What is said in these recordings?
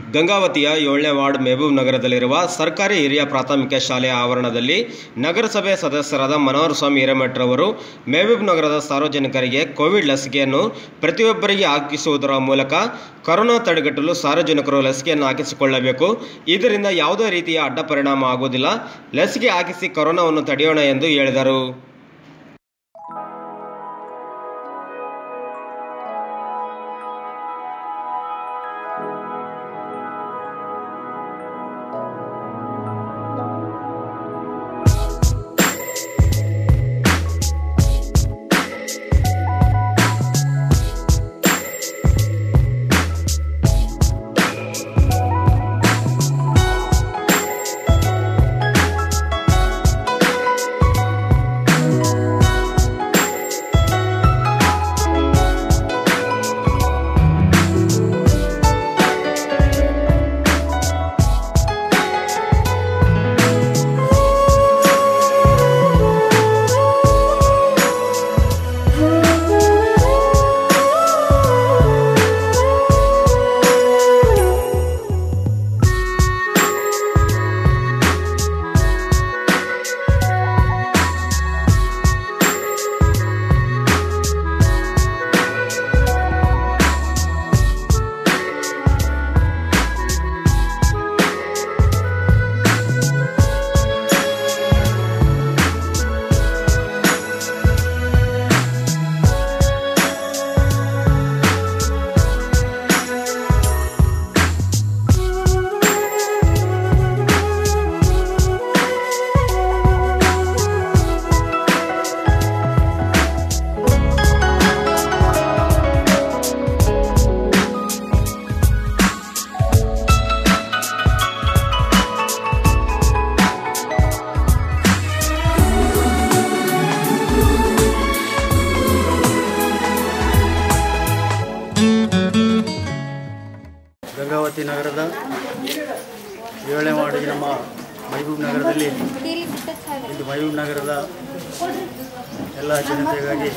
ಗಂಗಾವತಿಯ ಏಳನೇ ವಾರ್ಡ್ ಮೆಹಬೂಬ್ ನಗರದಲ್ಲಿರುವ ಸರ್ಕಾರಿ ಹಿರಿಯ ಪ್ರಾಥಮಿಕ ಶಾಲೆಯ ಆವರಣದಲ್ಲಿ ನಗರಸಭೆ ಸದಸ್ಯರಾದ ಮನೋಹರ ಸ್ವಾಮಿ ಹಿರೇಮಠರವರು ಮೆಹಬೂಬ್ ನಗರದ ಸಾರ್ವಜನಿಕರಿಗೆ ಕೋವಿಡ್ ಲಸಿಕೆಯನ್ನು ಪ್ರತಿಯೊಬ್ಬರಿಗೆ ಹಾಕಿಸುವುದರ ಮೂಲಕ ಕೊರೋನಾ ತಡೆಗಟ್ಟಲು ಸಾರ್ವಜನಿಕರು ಲಸಿಕೆಯನ್ನು ಹಾಕಿಸಿಕೊಳ್ಳಬೇಕು ಇದರಿಂದ ಯಾವುದೇ ರೀತಿಯ ಅಡ್ಡ ಪರಿಣಾಮ ಆಗುವುದಿಲ್ಲ ಲಸಿಕೆ ಹಾಕಿಸಿ ಕೊರೋನಾವನ್ನು ತಡೆಯೋಣ ಎಂದು ಹೇಳಿದರು ಗಂಗಾವತಿ ನಗರದ ಏಳನೇ ವಾರ್ಡಿಗೆ ನಮ್ಮ ಮೈಬೂಬ್ ನಗರದಲ್ಲಿ ಇಂದು ಮೈಬೂಬ್ ನಗರದ ಎಲ್ಲ ಜನತೆಗಾಗಿ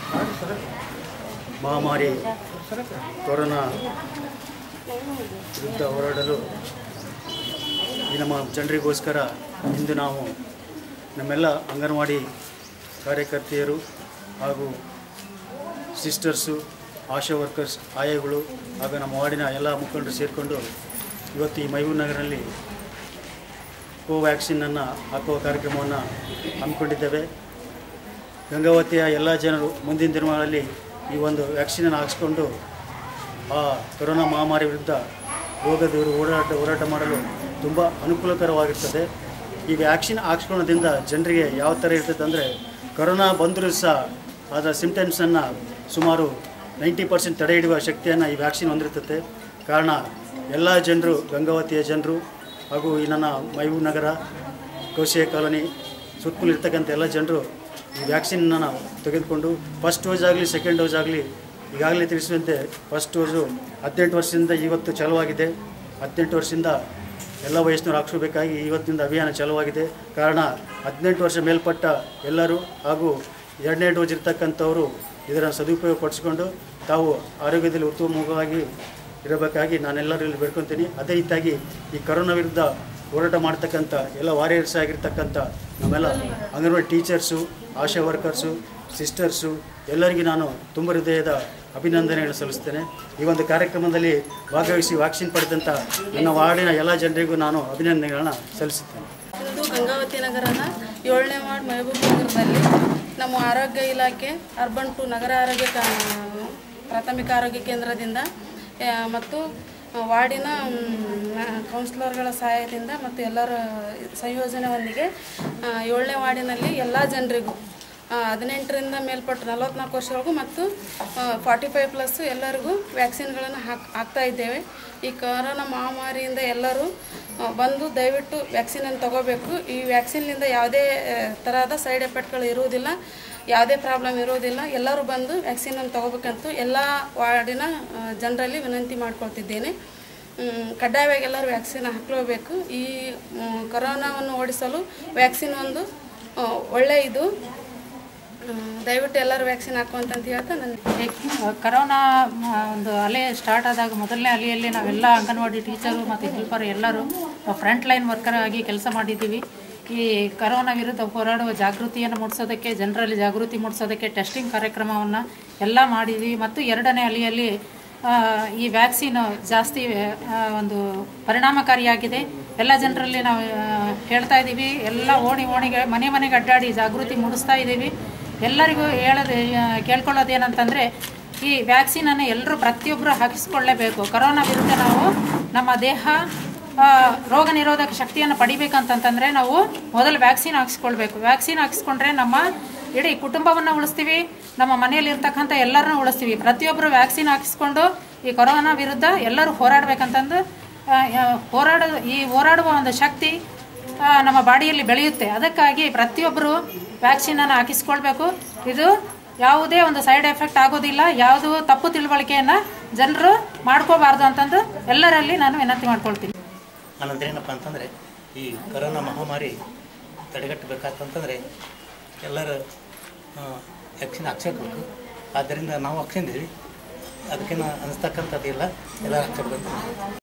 ಮಹಾಮಾರಿ ಕೊರೋನಾ ವಿರುದ್ಧ ಹೋರಾಡಲು ಈ ನಮ್ಮ ಜನರಿಗೋಸ್ಕರ ಇಂದು ನಾವು ನಮ್ಮೆಲ್ಲ ಅಂಗನವಾಡಿ ಕಾರ್ಯಕರ್ತೆಯರು ಹಾಗೂ ಸಿಸ್ಟರ್ಸು ಆಶಾ ವರ್ಕರ್ಸ್ ಆಯಾಗಳು ಹಾಗೂ ನಮ್ಮ ವಾರ್ಡಿನ ಎಲ್ಲ ಮುಖಂಡರು ಸೇರಿಕೊಂಡು ಇವತ್ತು ಈ ಮೈಬೂರು ನಗರದಲ್ಲಿ ಕೋವ್ಯಾಕ್ಸಿನನ್ನು ಹಾಕುವ ಕಾರ್ಯಕ್ರಮವನ್ನು ಹಮ್ಮಿಕೊಂಡಿದ್ದೇವೆ ಗಂಗಾವತಿಯ ಎಲ್ಲ ಜನರು ಮುಂದಿನ ದಿನಗಳಲ್ಲಿ ಈ ಒಂದು ವ್ಯಾಕ್ಸಿನನ್ನು ಹಾಕಿಸ್ಕೊಂಡು ಆ ಕೊರೋನಾ ಮಹಾಮಾರಿ ವಿರುದ್ಧ ರೋಗದ ವಿರುದ್ಧ ಹೋರಾಟ ಹೋರಾಟ ಮಾಡಲು ತುಂಬ ಅನುಕೂಲಕರವಾಗಿರ್ತದೆ ಈ ವ್ಯಾಕ್ಸಿನ್ ಹಾಕ್ಸ್ಕೊಳ್ಳೋದ್ರಿಂದ ಜನರಿಗೆ ಯಾವ ಥರ ಇರ್ತದೆ ಅಂದರೆ ಕೊರೋನಾ ಬಂದರೂ ಸಹ ಅದರ ಸಿಂಪ್ಟಮ್ಸನ್ನು ಸುಮಾರು ನೈಂಟಿ ಪರ್ಸೆಂಟ್ ತಡೆ ಹಿಡಿಯುವ ಶಕ್ತಿಯನ್ನು ಈ ವ್ಯಾಕ್ಸಿನ್ ಹೊಂದಿರ್ತದೆ ಕಾರಣ ಎಲ್ಲ ಜನರು ಗಂಗಾವತಿಯ ಜನರು ಹಾಗೂ ಈ ನನ್ನ ಮೈಬೂಬ್ ನಗರ ಕೌಶಿಯ ಕಾಲೋನಿ ಸುತ್ತಮುತ್ತ ಇರ್ತಕ್ಕಂಥ ಎಲ್ಲ ಜನರು ಈ ವ್ಯಾಕ್ಸಿನ್ನ ತೆಗೆದುಕೊಂಡು ಫಸ್ಟ್ ಡೋಸ್ ಆಗಲಿ ಸೆಕೆಂಡ್ ಡೋಸ್ ಆಗಲಿ ಈಗಾಗಲೇ ತಿಳಿಸುವಂತೆ ಫಸ್ಟ್ ಡೋಸು ಹದಿನೆಂಟು ವರ್ಷದಿಂದ ಇವತ್ತು ಚಾಲುವಾಗಿದೆ ಹದಿನೆಂಟು ವರ್ಷದಿಂದ ಎಲ್ಲ ವಯಸ್ಸಿನವ್ರು ಹಾಕ್ಸ್ಕೋಬೇಕಾಗಿ ಇವತ್ತಿನಿಂದ ಅಭಿಯಾನ ಚಾಲುವಾಗಿದೆ ಕಾರಣ ಹದಿನೆಂಟು ವರ್ಷ ಮೇಲ್ಪಟ್ಟ ಎಲ್ಲರೂ ಹಾಗೂ ಎರಡನೇ ಡೋಸ್ ಇರ್ತಕ್ಕಂಥವರು ಇದರ ಸದುಪಯೋಗ ಪಡಿಸ್ಕೊಂಡು ತಾವು ಆರೋಗ್ಯದಲ್ಲಿ ಉತ್ತಮವಾಗಿ ಇರಬೇಕಾಗಿ ನಾನೆಲ್ಲರೂ ಇಲ್ಲಿ ಬೇಡ್ಕೊತೀನಿ ಅದೇ ರೀತಿಯಾಗಿ ಈ ಕರೋನಾ ವಿರುದ್ಧ ಹೋರಾಟ ಮಾಡ್ತಕ್ಕಂಥ ಎಲ್ಲ ವಾರಿಯರ್ಸ್ ಆಗಿರ್ತಕ್ಕಂಥ ನಮ್ಮೆಲ್ಲ anganwadi teachers ASHA workers sisters ಎಲ್ಲರಿಗೂ ನಾನು ತುಂಬ ಹೃದಯದ ಅಭಿನಂದನೆಗಳು ಸಲ್ಲಿಸ್ತೇನೆ ಈ ಒಂದು ಕಾರ್ಯಕ್ರಮದಲ್ಲಿ ಭಾಗವಹಿಸಿ ವ್ಯಾಕ್ಸಿನ್ ಪಡೆದಂಥ ನನ್ನ ವಾರ್ಡಿನ ಎಲ್ಲ ಜನರಿಗೂ ನಾನು ಅಭಿನಂದನೆಗಳನ್ನ ಸಲ್ಲಿಸುತ್ತೇನೆ ಇಂದು ಗಂಗಾವತಿ ನಗರದ ಏಳನೇ ವಾರ್ಡ್ ಮೆಹಬೂಬ್ ನಗರದಲ್ಲಿ ನಮ್ಮ ಆರೋಗ್ಯ ಇಲಾಖೆ ಅರ್ಬನ್ ಟು ನಗರ ಆರೋಗ್ಯ ಕಾ- ಪ್ರಾಥಮಿಕ ಆರೋಗ್ಯ ಕೇಂದ್ರದಿಂದ ಆ, ಮತ್ತು ವಾರ್ಡಿನ ಮ್, ಕೌನ್ಸಿಲರ್ಗಳ ಸಹಾಯದಿಂದ ಮತ್ತು ಎಲ್ಲರ ಸಂಯೋಜನೆಯೊಂದಿಗೆ ಆ, ಏಳನೇ ವಾರ್ಡಿನಲ್ಲಿ ಎಲ್ಲ ಜನರಿಗೂ ಆ, ಹದಿನೆಂಟರಿಂದ ಮೇಲ್ಪಟ್ಟು ನಲವತ್ನಾಲ್ಕು ವರ್ಷವರೆಗೂ ಮತ್ತು ಫಾರ್ಟಿ ಫೈವ್ ಪ್ಲಸ್ ಎಲ್ಲರಿಗೂ ವ್ಯಾಕ್ಸಿನ್ಗಳನ್ನು ಹಾಕ್ ಹಾಕ್ತಾ ಇದ್ದೇವೆ ಈ ಕೊರೋನಾ ಮಹಾಮಾರಿಯಿಂದ ಎಲ್ಲರೂ ಆ, ಬಂದು ದಯವಿಟ್ಟು ವ್ಯಾಕ್ಸಿನನ್ನು ತಗೋಬೇಕು ಈ ವ್ಯಾಕ್ಸಿನ್ನಿಂದ ಯಾವುದೇ ಆ, ತರಹದ ಸೈಡ್ ಎಫೆಕ್ಟ್ಗಳು ಇರುವುದಿಲ್ಲ ಯಾವುದೇ ಪ್ರಾಬ್ಲಮ್ ಇರೋದಿಲ್ಲ ಎಲ್ಲರೂ ಬಂದು ವ್ಯಾಕ್ಸಿನನ್ನು ತಗೋಬೇಕಂತ ಎಲ್ಲ ವಾರ್ಡಿನ ಆ, ಜನರಲ್ಲಿ ವಿನಂತಿ ಮಾಡ್ಕೊಳ್ತಿದ್ದೇನೆ ಮ್, ಕಡ್ಡಾಯವಾಗಿ ಎಲ್ಲರೂ ವ್ಯಾಕ್ಸಿನ್ ಹಾಕ್ಲೇಬೇಕು ಈ ಮ್, ಕೊರೋನಾವನ್ನು ಓಡಿಸಲು ವ್ಯಾಕ್ಸಿನ್ ಒಂದು ಆ, ಒಳ್ಳೆಯ ಇದು ದಯವಿಟ್ಟು ಎಲ್ಲರೂ ವ್ಯಾಕ್ಸಿನ್ ಹಾಕುವಂತಂತ ಹೇಳ್ತಾ ನನ್ನ ಈ ಕರೋನಾ ಮ, ಒಂದು ಅಲೆ ಸ್ಟಾರ್ಟ್ ಆದಾಗ ಮೊದಲನೇ ಅಲೆಯಲ್ಲಿ ನಾವೆಲ್ಲ ಅಂಗನವಾಡಿ ಟೀಚರು ಮತ್ತು ಹೆಲ್ಪರ್ ಎಲ್ಲರೂ ಫ್ರಂಟ್ ಲೈನ್ ವರ್ಕರ್ ಆಗಿ ಕೆಲಸ ಮಾಡಿದ್ದೀವಿ ಈ ಕರೋನಾ ವಿರುದ್ಧ ಹೋರಾಡುವ ಜಾಗೃತಿಯನ್ನು ಮೂಡಿಸೋದಕ್ಕೆ ಜನರಲ್ಲಿ ಜಾಗೃತಿ ಮೂಡಿಸೋದಕ್ಕೆ ಟೆಸ್ಟಿಂಗ್ ಕಾರ್ಯಕ್ರಮವನ್ನು ಎಲ್ಲ ಮಾಡಿದ್ವಿ ಮತ್ತು ಎರಡನೇ ಅಲೆಯಲ್ಲಿ ಆ, ಈ ವ್ಯಾಕ್ಸಿನ್ ಜಾಸ್ತಿ ಆ, ಒಂದು ಪರಿಣಾಮಕಾರಿಯಾಗಿದೆ ಎಲ್ಲ ಜನರಲ್ಲಿ ನಾವು ಆ, ಹೇಳ್ತಾ ಇದ್ದೀವಿ ಎಲ್ಲ ಓಣಿ ಓಣಿಗೆ ಮನೆ ಮನೆಗೆ ಅಡ್ಡಾಡಿ ಜಾಗೃತಿ ಮೂಡಿಸ್ತಾ ಇದ್ದೀವಿ ಎಲ್ಲರಿಗೂ ಹೇಳೋದು ಆ, ಕೇಳ್ಕೊಳ್ಳೋದು ಏನಂತಂದರೆ ಈ ವ್ಯಾಕ್ಸಿನನ್ನು ಎಲ್ಲರೂ ಪ್ರತಿಯೊಬ್ಬರು ಹಾಕಿಸ್ಕೊಳ್ಳೇಬೇಕು ಕರೋನಾ ವಿರುದ್ಧ ನಾವು ನಮ್ಮ ದೇಹ ಆ, ರೋಗ ನಿರೋಧಕ ಶಕ್ತಿಯನ್ನು ಪಡಿಬೇಕಂತಂತಂದರೆ ನಾವು ಮೊದಲು ವ್ಯಾಕ್ಸಿನ್ ಹಾಕಿಸ್ಕೊಳ್ಬೇಕು ವ್ಯಾಕ್ಸಿನ್ ಹಾಕಿಸ್ಕೊಂಡ್ರೆ ನಮ್ಮ ಇಡೀ ಕುಟುಂಬವನ್ನು ಉಳಿಸ್ತೀವಿ ನಮ್ಮ ಮನೆಯಲ್ಲಿ ಇರ್ತಕ್ಕಂಥ ಎಲ್ಲರನ್ನೂ ಉಳಿಸ್ತೀವಿ ಪ್ರತಿಯೊಬ್ಬರು ವ್ಯಾಕ್ಸಿನ್ ಹಾಕಿಸ್ಕೊಂಡು ಈ ಕೊರೋನಾ ವಿರುದ್ಧ ಎಲ್ಲರೂ ಹೋರಾಡಬೇಕಂತಂದು ಆ, ಆ, ಹೋರಾಡ ಈ ಹೋರಾಡುವ ಒಂದು ಶಕ್ತಿ ಆ, ನಮ್ಮ ಬಾಡಿಯಲ್ಲಿ ಬೆಳೆಯುತ್ತೆ ಅದಕ್ಕಾಗಿ ಪ್ರತಿಯೊಬ್ಬರು ವ್ಯಾಕ್ಸಿನನ್ನು ಹಾಕಿಸ್ಕೊಳ್ಬೇಕು ಇದು ಯಾವುದೇ ಒಂದು ಸೈಡ್ ಎಫೆಕ್ಟ್ ಆಗೋದಿಲ್ಲ ಯಾವುದು ತಪ್ಪು ತಿಳುವಳಿಕೆಯನ್ನು ಜನರು ಮಾಡ್ಕೋಬಾರ್ದು ಅಂತಂದು ಎಲ್ಲರಲ್ಲಿ ನಾನು ವಿನಂತಿ ಮಾಡ್ಕೊಳ್ತೀನಿ ಆನಂತರ ಏನಪ್ಪ ಅಂತಂದರೆ ಈ ಕರೋನಾ ಮಹಾಮಾರಿ ತಡೆಗಟ್ಟಬೇಕಾತಂತಂದರೆ ಎಲ್ಲರೂ ವ್ಯಾಕ್ಸಿನ್ ಹಾಕ್ಸಬೇಕು ಆದ್ದರಿಂದ ನಾವು ಹಾಕ್ಸಿದ್ದೀವಿ ಅದಕ್ಕೇನು ಅನಿಸ್ತಕ್ಕಂಥದ್ದಿಲ್ಲ ಎಲ್ಲರೂ ಹಾಕ್ಸಬೇಕು